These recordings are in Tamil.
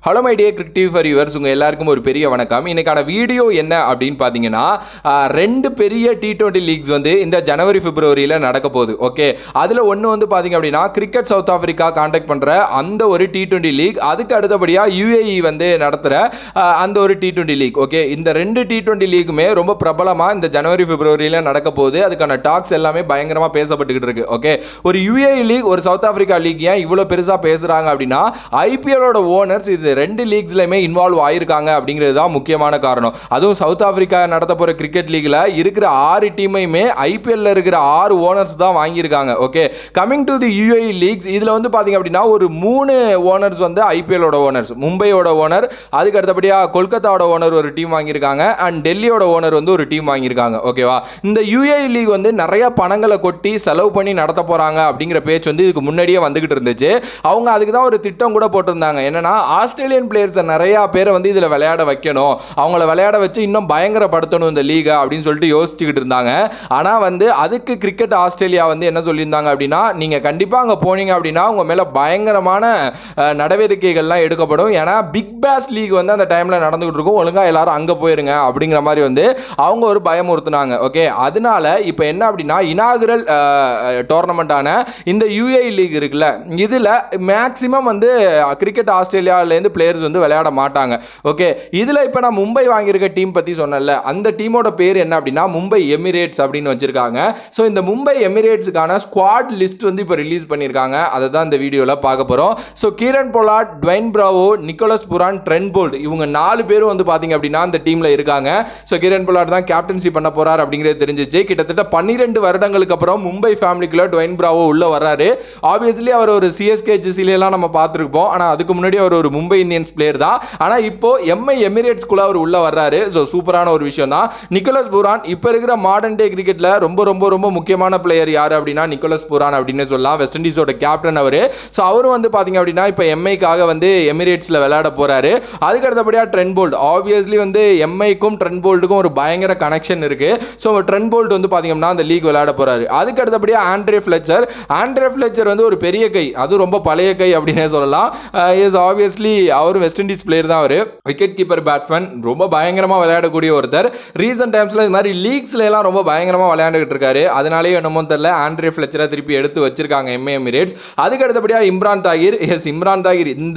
hello my dear crictive for yours உங்கள் எல்லாருக்கும் ஒரு பெரிய வணக்கம் இன்னைக்கான வீடியோ என்ன அப்படின்னு பார்த்தீங்கன்னா ஆஹ், ரெண்டு பெரிய டி டுவெண்ட்டி லீக்ஸ் வந்து இந்த ஜனவரி பிப்ரவரியில் நடக்க போகுது ஓகே அதில் ஒன்று வந்து பார்த்தீங்க அப்படின்னா கிரிக்கெட் சவுத் ஆஃப்ரிக்கா காண்டாக்ட் பண்ணுற அந்த ஒரு டி டுவெண்ட்டி லீக் அதுக்கு அடுத்தபடியாக யூஏஇ வந்து நடத்துகிற அந்த ஒரு டி டுவெண்ட்டி லீக் ஓகே இந்த ரெண்டு டி டுவெண்ட்டி லீக்குமே ரொம்ப பிரபலமாக இந்த ஜனவரி பிப்ரவரியில் நடக்க போகுது அதுக்கான டாக்ஸ் எல்லாமே பயங்கரமாக பேசப்பட்டுக்கிட்டு இருக்கு ஓகே ஒரு யூஏஇ லீக் ஒரு சவுத் ஆஃப்ரிக்கா லீக் ஏன் இவ்வளோ பெருசாக பேசுகிறாங்க அப்படின்னா ஐபிஎலோட ஓனர்ஸ் இது ரெண்டு லீக்ஸ்லையுமே இன்வால்வ் ஆயிருக்காங்க அப்படிங்கிறது தான் முக்கியமான காரணம் அதுவும் சவுத் ஆஃப்ரிக்கா நடத்த போகிற கிரிக்கெட் லீக்ல இருக்கிற ஆறு டீமையுமே ஐபிஎல்ல இருக்கிற ஆறு ஓனர்ஸ் தான் வாங்கியிருக்காங்க okay coming to the UAE leagues இதில் வந்து பார்த்தீங்க அப்படின்னா ஒரு மூணு ஓனர்ஸ் வந்து ஐபிஎலோட ஓனர்ஸ் மும்பையோட ஓனர் அதுக்கு அடுத்தபடியாக கொல்கத்தாவோட ஓனர் ஒரு டீம் வாங்கியிருக்காங்க அண்ட் டெல்லியோட ஓனர் வந்து ஒரு டீம் வாங்கியிருக்காங்க ஓகேவா இந்த யூஏஇ லீக் வந்து நிறைய பணங்களை கொட்டி செலவு பண்ணி நடத்த போகிறாங்க அப்படிங்கிற பேச்சு வந்து இதுக்கு முன்னாடியே வந்துகிட்டு இருந்துச்சு அவங்க அதுக்கு தான் ஒரு திட்டம் கூட போட்டிருந்தாங்க என்னன்னா ஆஸ்திரேலியன் பிளேயர்ஸை நிறையா பேரை வந்து இதில் விளையாட வைக்கணும் அவங்கள விளையாட வச்சு இன்னும் பயங்கரப்படுத்தணும் இந்த லீகை அப்படின்னு சொல்லிட்டு யோசிச்சுக்கிட்டு இருந்தாங்க ஆனால் வந்து அதுக்கு கிரிக்கெட் ஆஸ்திரேலியா வந்து என்ன சொல்லியிருந்தாங்க அப்படின்னா நீங்கள் கண்டிப்பாக அங்கே போனீங்க அப்படின்னா உங்கள் மேலே பயங்கரமான அஹ், நடவடிக்கைகள்லாம் எடுக்கப்படும் ஏன்னா பிக் பேஸ் லீக் வந்து அந்த டைமில் நடந்துகிட்டு இருக்கும் ஒழுங்காக எல்லாரும் அங்கே போயிருங்க அப்படிங்கிற மாதிரி வந்து அவங்க ஒரு பயமுறுத்துனாங்க ஓகே அதனால இப்போ என்ன அப்படின்னா இனாகுரல் டோர்னமெண்ட்டான இந்த யூஏ லீக் இருக்குல்ல இதில் மேக்ஸிமம் வந்து கிரிக்கெட் ஆஸ்திரேலியாவிலேருந்து பிளேயர்ஸ் வந்து விளையாட மாட்டாங்க ஓகே இதில் இப்போ நான் மும்பை வாங்கியிருக்க டீம் பற்றி சொன்னேன்ல அந்த டீமோட பேர் என்ன அப்படின்னா மும்பை எமிரேட்ஸ் அப்படின்னு வச்சுருக்காங்க ஸோ இந்த மும்பை எமிரேட்ஸுக்கான ஸ்குவாட் லிஸ்ட் வந்து இப்போ ரிலீஸ் பண்ணியிருக்காங்க அதை தான் இந்த வீடியோவில் பார்க்க போகிறோம் so Kieron Pollard Dwayne Bravo Nicholas Pooran Trent Boult இவங்க நாலு பேரும் வந்து பார்த்தீங்க அப்படின்னா அந்த டீமில் இருக்காங்க ஸோ கிரண் பொலாட் தான் கேப்டன்சி பண்ண போறார் அப்படிங்கிறது தெரிஞ்சிச்சு கிட்டத்தட்ட பன்னிரெண்டு வருடங்களுக்கு அப்புறம் மும்பை ஃபேமிலிக்குள்ள ட்வைன் பிராவோ உள்ள வர்றாரு ஆப்வியஸ்லி அவர் ஒரு சிஎஸ்கே எல்லாம் நம்ம பார்த்துருப்போம் ஆனால் அதுக்கு முன்னாடி அவர் ஒரு மும்பை இந்தியன்ஸ் பிளேயர் தான் ஆனால் இப்போ எம்ஐ எமிரேட்ஸ்குள்ள அவர் உள்ள வர்றாரு ஸோ சூப்பரான ஒரு விஷயம் தான் நிக்கோலஸ் புரான் இப்போ இருக்கிற மாடர்ன் டே கிரிக்கெட்டில் ரொம்ப ரொம்ப ரொம்ப முக்கியமான பிளேயர் யார் அப்படின்னா நிக்கோலஸ் புரான் அப்படின்னு சொல்லலாம் வெஸ்ட் இண்டீஸோட கேப்டன் அவர் ஸோ அவரும் வந்து பார்த்தீங்க அப்படின்னா இப்போ எம்ஐக்காக வந்து எமிரேட்ஸில் விளையாட போறாரு அதுக்கு அடுத்தபடியாக ட்ரென் போல்ட் ஆப்வியஸ்லி வந்து எம்ஐக்கும் ட்ரென் போல்ட்டுக்கும் ஒரு பயங்கர கனெக்ஷன் இருக்கு ஸோ ட்ரென் போல்ட் வந்து பார்த்தீங்கன்னா அந்த லீக் விளையாட போறாரு அதுக்கு அடுத்தபடியாக ஆண்ட்ரே ஃபிளச்சர் ஆண்ட்ரே ஃபிளச்சர் வந்து ஒரு பெரிய கை அது ரொம்ப பழைய கை அப்படின்னே சொல்லலாம் இஸ் ஆப்வியஸ்லி அவர் வெஸ்ட் இண்டீஸ் பிளேயர் தான் அவர் விக்கெட் கீப்பர் பேட்ஸ்மேன் ரொம்ப பயங்கரமாக விளையாடக்கூடிய ஒருத்தர் ரீசெண்ட் டைம்ஸில் இது மாதிரி லீக்ஸ்ல எல்லாம் ரொம்ப பயங்கரமாக விளையாண்டுகிட்டு இருக்காரு அதனாலேயே என்னமோ தெரியல ஆண்ட்ரே ஃபிளச்சரை திருப்பி எடுத்து வச்சிருக்காங்க எம்ஏ எமிரேட்ஸ் அதுக்கு அடுத்தபடியாக இம்ரான் தாகிர் எஸ் இம்ரான் தாகிர் இந்த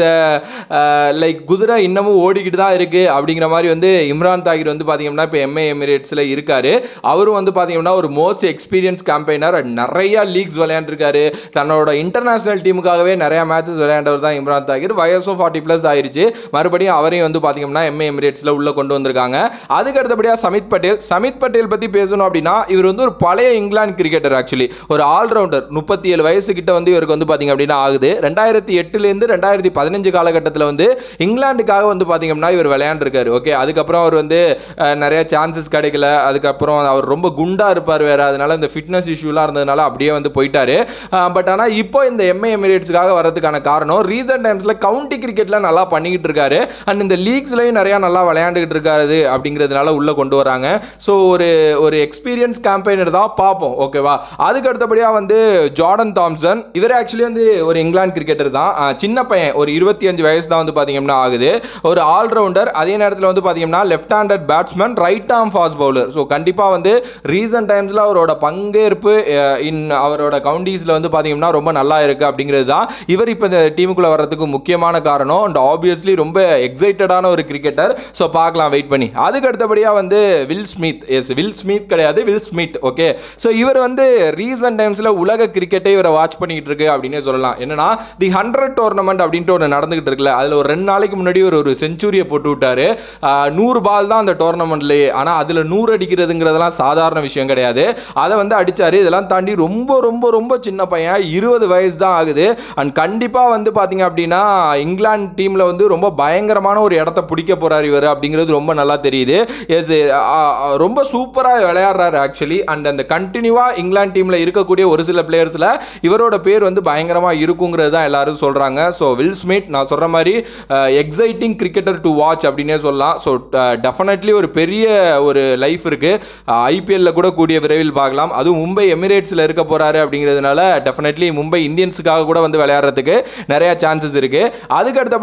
லைக் குதிரை இன்னமும் ஓடிக்கிட்டு தான் இருக்கு அப்படிங்கிற மாதிரி வந்து இம்ரான் தாகிர் வந்து பார்த்தீங்கன்னா இப்போ எம்ஏ எமிரேட்ஸில் இருக்காரு அவரும் வந்து பார்த்தீங்கன்னா ஒரு மோஸ்ட் எக்ஸ்பீரியன்ஸ் கேம்பெயினர் நிறைய லீக்ஸ் விளையாண்டுருக்காரு தன்னோட இன்டர்நேஷனல் டீமுக்காகவே நிறைய மேட்சஸ் விளையாண்டவர் தான் இம்ரான் தாகிர் வயசும் ஃபார்ட்டி ப்ளஸ் ஆயிருச்சு மறுபடியும் அவரையும் வந்து பார்த்தீங்கன்னா எம்ஏ எமிரேட்ஸில் உள்ள கொண்டு வந்திருக்காங்க அதுக்கு அடுத்தபடியாக சமித் பட்டேல் சமித் பட்டேல் பற்றி பேசணும் அப்படின்னா இவர் வந்து ஒரு பழைய இங்கிலாந்து கிரிக்கெட்டர் ஆக்சுவலி ஒரு ஆல்ரவுண்டர் முப்பத்தி ஏழு வயசு கிட்ட வந்து இவருக்கு வந்து பார்த்தீங்க அப்படின்னா ஆகுது ரெண்டாயிரத்தி எட்டுலேருந்து ரெண்டாயிரத்தி பதினஞ்சு காலகட்டத்தில் வந்து இங்கிலாந்துக்காக வந்து பார்த்தீங்கன்னா இவர் விளையாண்டுருக்காரு ஓகே அதுக்கப்புறம் அவர் வந்து அஹ், நிறைய சான்சஸ் கிடைக்கல அதுக்கப்புறம் அவர் ரொம்ப குண்டா இருப்பார் வேற அதனால இந்த ஃபிட்னஸ் இஷ்யூலாம் இருந்ததுனால அப்படியே வந்து போயிட்டாரு பட் ஆனால் இப்போ இந்த எம்ஏ எமிரேட்ஸுக்காக வரதுக்கான காரணம் ரீசெண்ட் டைம்ஸில் கவுண்டி கிரிக்கெட்ல நல்லா பண்ணிக்கிட்டு இருக்காரு அண்ட் இந்த லீக்ஸ்லையும் நிறையா நல்லா விளையாண்டுக்கிட்டு இருக்காரு அப்படிங்கிறதுனால உள்ளே கொண்டு வராங்க ஸோ ஒரு ஒரு எக்ஸ்பீரியன்ஸ் கேம்பெயினர் தான் பார்ப்போம் ஓகேவா அதுக்கு அடுத்தபடியாக வந்து ஜார்டன் தாம்சன் இவர் ஆக்சுவலி வந்து ஒரு இங்கிலாந்து கிரிக்கெட்டர் தான் அஹ், சின்ன பையன் ஒரு இருபத்தி அஞ்சு வயசு தான் வந்து பார்த்தீங்கன்னா ஆகுது ஒரு ஆல்ரவுண்டர் அதே நேரத்தில் வந்து பார்த்தீங்கன்னா left handed batsman right arm fast bowler so கண்டிப்பாக வந்து ரீசன்ட் டைம்ஸில் அவரோட பங்கேற்பு இன் அவரோட கவுண்டீஸில் வந்து பார்த்தீங்கன்னா ரொம்ப நல்லா இருக்குது அப்படிங்கிறது தான் இவர் இப்போ இந்த டீமுக்குள்ளே வர்றதுக்கு முக்கியமான காரணம் அண்ட் ஆப்வியஸ்லி ரொம்ப எக்ஸைட்டடான ஒரு கிரிக்கெட்டர் ஸோ பார்க்கலாம் வெயிட் பண்ணி அதுக்கு அடுத்தபடியாக வந்து Will Smith yes Will Smith கிடையாது வில் ஸ்மித் ஓகே ஸோ இவர் வந்து ரீசன்ட் டைம்ஸில் உலக கிரிக்கெட்டை இவரை வாட்ச் பண்ணிக்கிட்டு இருக்கு அப்படின்னே சொல்லலாம் என்னன்னா தி ஹண்ட்ரட் டோர்னமெண்ட் அப்படின்ட்டு ஒன்று நடந்துகிட்டு இருக்குல்ல அதில் ஒரு ரெண்டு நாளைக்கு முன்னாடி ஒரு ஒரு செஞ்சுரியை போட்டு விட்டாரு ஆஹ், நூறு பால் தான் அந்த டோர்னமெண்ட்லேயே ஆனால் அதில் நூறு அடிக்கிறதுங்கிறதெல்லாம் சாதாரண விஷயம் கிடையாது அதை வந்து அடிச்சாரு இதெல்லாம் தாண்டி ரொம்ப ரொம்ப ரொம்ப சின்ன பையன் இருபது வயசு தான் ஆகுது அண்ட் கண்டிப்பாக வந்து பார்த்தீங்க அப்படின்னா இங்கிலாந்து டீமில் வந்து ரொம்ப பயங்கரமான ஒரு இடத்த பிடிக்க போறாரு இவர் அப்படிங்கிறது ரொம்ப நல்லா தெரியுது எஸ் ரொம்ப சூப்பராக விளையாடுறாரு ஆக்சுவலி அண்ட் அந்த கண்டினியூவாக இங்கிலாந்து டீமில் இருக்கக்கூடிய ஒரு சில பிளேயர்ஸில் இவரோட பேர் வந்து பயங்கரமாக இருக்குங்கிறது தான் எல்லாரும் சொல்கிறாங்க ஸோ வில் ஸ்மித் நான் சொல்கிற மாதிரி எக்ஸைட்டிங் கிரிக்கெட்டர் டு வாட்ச் அப்படின்னே சொல்லலாம் ஸோ டெஃபினெட்லி ஒரு பெரிய ஒரு லைஃப் இருக்குது ஐபிஎல்ல கூட கூடிய விரைவில் பார்க்கலாம் அதுவும் மும்பை எமிரேட்ஸில் இருக்க போகிறாரு அப்படிங்கிறதுனால டெஃபினெட்லி மும்பை இந்தியன்ஸுக்காக கூட வந்து விளையாடுறதுக்கு நிறையா சான்சஸ் இருக்குது அதுக்கு அடுத்தபடி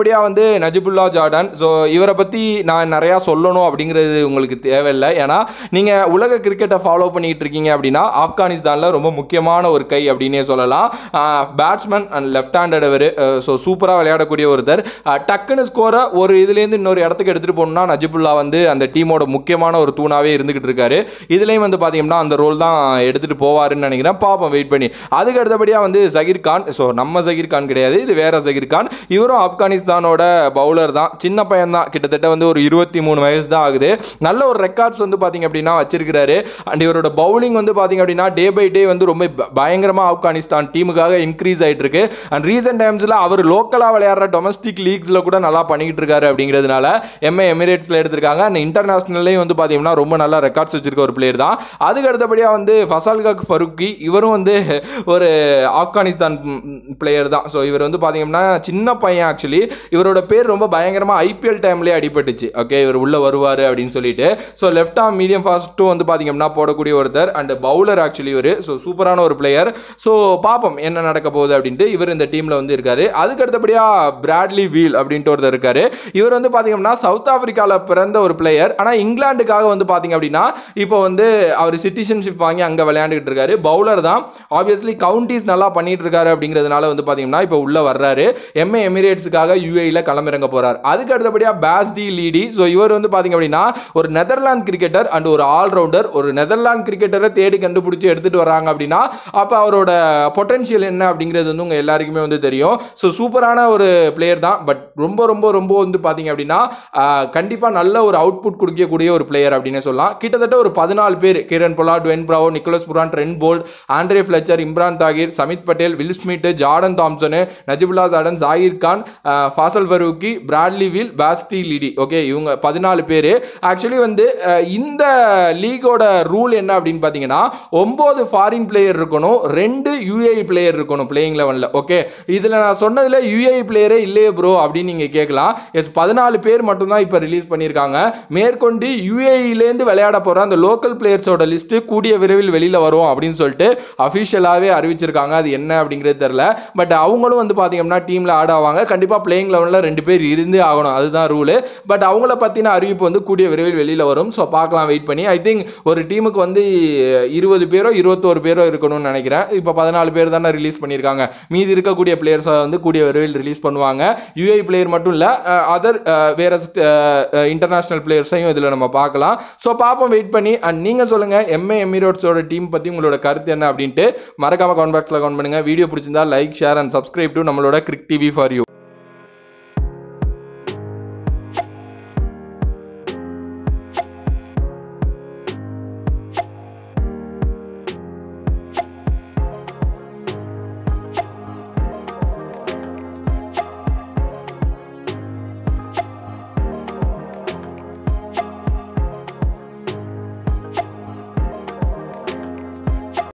அடுத்தபடியாக வந்து நஜிபுல்லா ஜார்டன் ஸோ இவரை பற்றி நான் நிறையா சொல்லணும் அப்படிங்கிறது உங்களுக்கு தேவையில்லை ஏன்னா நீங்கள் உலக கிரிக்கெட்டை ஃபாலோ பண்ணிட்டு இருக்கீங்க அப்படின்னா ஆப்கானிஸ்தானில் ரொம்ப முக்கியமான ஒரு கை அப்படின்னே சொல்லலாம் பேட்ஸ்மேன் அண்ட் லெஃப்ட் ஹேண்டட் அவர் ஸோ சூப்பராக விளையாடக்கூடிய ஒருத்தர் அஹ், டக்குன்னு ஸ்கோரை ஒரு இதுலேருந்து இன்னொரு இடத்துக்கு எடுத்துகிட்டு போகணும்னா நஜிபுல்லா வந்து அந்த டீமோட முக்கியமான ஒரு தூணாகவே இருந்துகிட்டு இருக்காரு இதுலேயும் வந்து பார்த்தீங்கன்னா அந்த ரோல் தான் எடுத்துகிட்டு போவாருன்னு நினைக்கிறேன் பார்ப்போம் வெயிட் பண்ணி அதுக்கு அடுத்தபடியாக வந்து ஜகீர் கான் ஸோ நம்ம ஜகீர் கான் கிடையாது இது வேற ஜகீர் கான் இவரும் ஆப்கானிஸ்தானோட பவுலர் தான் சின்ன பையன் தான் கிட்டத்தட்ட வந்து ஒரு இருபத்தி மூணு வயசு தான் ஆகுது நல்ல ஒரு ரெக்கார்ட்ஸ் வந்து பார்த்தீங்க அப்படின்னா வச்சிருக்கிறாரு அண்ட் இவரோட பவுலிங் வந்து பார்த்தீங்க அப்படின்னா டே பை டே வந்து ரொம்ப ப- பயங்கரமா ஆப்கானிஸ்தான் டீமுக்காக இன்க்ரீஸ் ஆயிட்டு இருக்கு அண்ட் ரீசெண்ட் டைம்ஸில் அவர் லோக்கலாக விளையாடுற டொமஸ்டிக் லீக்ஸில் கூட நல்லா பண்ணிக்கிட்டு இருக்காரு அப்படிங்கிறதுனால எம்ஏ எமிரேட்ஸில் எடுத்திருக்காங்க அண்ட் இன்டர்நேஷனல்லையும் வந்து பார்த்தீங்கன்னா ரொம்ப நல்லா ரெக்கார்ட்ஸ் வச்சிருக்க ஒரு பிளேயர் தான் அதுக்கு அடுத்தபடியாக வந்து ஃபசால் கக் ஃபருக்கி இவரும் வந்து ஒரு ஆப்கானிஸ்தான் பிளேயர் தான் ஸோ இவர் வந்து பார்த்தீங்கன்னா சின்ன பையன் ஆக்சுவலி இவரோட பேர் ரொம்ப பயங்கரமாக ஐபிஎல் டைம்லேயே அடிபட்டுச்சு ஓகே இவர் உள்ளே வருவார் அப்படின்னு சொல்லிட்டு ஸோ லெஃப்ட் ஆம் மீடியம் ஃபாஸ்ட்டும் வந்து பார்த்தீங்கன்னா போடக்கூடிய ஒருத்தர் அண்ட் பவுலர் ஆக்சுவலி இவர் ஸோ சூப்பரான ஒரு பிளேயர் ஸோ பார்ப்போம் என்ன நடக்க போகுது அப்படின்ட்டு இவர் இந்த டீமில் வந்து இருக்காரு அதுக்கு அடுத்தபடியாக பிராட்லி வீல் அப்படின்ட்டு ஒருத்தர் இருக்காரு இவர் வந்து பார்த்தீங்கன்னா சவுத் ஆப்பிரிக்காவில் பிறந்த ஒரு பிளேயர் ஆனால் இங்கிலாந்துக்காக வந்து பார்த்தீங்க அப்படின்னா இப்போ வந்து அவர் சிட்டிசன்ஷிப் வாங்கி அங்கே விளையாண்டுக்கிட்டு இருக்காரு பவுலர் தான் ஆப்வியஸ்லி கவுண்டிஸ் நல்லா பண்ணிட்டு இருக்காரு அப்படிங்கிறதுனால வந்து பார்த்தீங்கன்னா இப்போ உள்ளே வர்றாரு எம்ஏ எமிரேட்ஸுக்காக யூஏயில் களமிறங்க போறார் அதுக்கு அடுத்தபடியாக பேஸ்டி லீடி ஸோ இவர் வந்து பார்த்தீங்க அப்படின்னா ஒரு நெதர்லாந்து கிரிக்கெட்டர் அண்ட் ஒரு ஆல்ரவுண்டர் ஒரு நெதர்லாந்து கிரிக்கெட்டரை தேடி கண்டுபிடிச்சி எடுத்துட்டு வராங்க அப்படின்னா அப்போ அவரோட பொட்டன்ஷியல் என்ன அப்படிங்கிறது வந்து உங்கள் எல்லாருக்குமே வந்து தெரியும் ஸோ சூப்பரான ஒரு பிளேயர் தான் பட் ரொம்ப ரொம்ப ரொம்ப வந்து பார்த்தீங்க அப்படின்னா கண்டிப்பாக நல்ல ஒரு அவுட்புட் கொடுக்கக்கூடிய ஒரு பிளேயர் அப்படின்னு சொல்லலாம் கிட்டத்தட்ட ஒரு பதினாலு பேர் Kieron Pollard Dwayne Bravo Nicholas Pooran Trent Boult Andre Fletcher Imran Tahir Samit Patel Will Smith Jordan Thompson Najibullah Zadran Zahir Khan அஹ், ஃபாசல் ஃபரூக்கி பிராட்லி வில் பாஸ்டி லிடி ஓகே இவங்க பதினாலு பேர் ஆக்சுவலி வந்து அஹ், இந்த லீகோட ரூல் என்ன அப்படின்னு பார்த்தீங்கன்னா ஒம்பது ஃபாரின் பிளேயர் இருக்கணும் ரெண்டு யூஏஇ பிளேயர் இருக்கணும் பிளேயிங் லெவனில் ஓகே இதில் நான் சொன்னதில் யூஏஇ பிளேயரே இல்லையே ப்ரோ அப்படின்னு நீங்கள் கேட்கலாம் எஸ் பதினாலு பேர் மட்டும்தான் இப்போ ரிலீஸ் பண்ணியிருக்காங்க மேற்கொண்டு யூஏஇலேருந்து விளையாட போகிற அந்த லோக்கல் பிளேயர்ஸோட லிஸ்ட்டு கூடிய விரைவில் வெளியில் வரும் அப்படின்னு சொல்லிட்டு அஃபிஷியலாகவே அறிவிச்சிருக்காங்க அது என்ன அப்படிங்கிறது தெரில பட் அவங்களும் வந்து பார்த்தீங்கன்னா டீமில் ஆட் ஆவாங்க கண்டிப்பாக பிளேயிங் லெவனில் ரெண்டு பேர் இருந்தே ஆகணும் அதுதான் ரூலு பட் அவங்கள பற்றின அறிவிப்பு வந்து கூடிய விரைவில் வெளியில் வரும் ஸோ பார்க்கலாம் வெயிட் பண்ணி ஐ திங்க் ஒரு டீமுக்கு வந்து இருபது பேரோ இருபத்தோரு பேரோ இருக்கணும்னு நினைக்கிறேன் இப்போ பதினாலு பேர் தானே ரிலீஸ் பண்ணியிருக்காங்க மீதி இருக்கக்கூடிய பிளேயர்ஸை வந்து கூடிய விரைவில் ரிலீஸ் பண்ணுவாங்க யூஏ பிளேயர் மட்டும் இல்லை அதர் வேற இன்டர்நேஷனல் பிளேயர்ஸையும் இதில் நம்ம பார்க்கலாம் ஸோ பார்ப்போம் வெயிட் பண்ணி அண்ட் நீங்கள் சொல்லுங்கள் எம்ஏ எமிரோட்ஸோட டீம் பற்றி உங்களோட கருத்து என்ன அப்படின்ட்டு மறக்காம கமெண்ட் பாக்ஸில் கமெண்ட் பண்ணுங்கள் வீடியோ பிடிச்சிருந்தா like share and subscribe to நம்மளோட கிரிக் டிவி ஃபார் யூ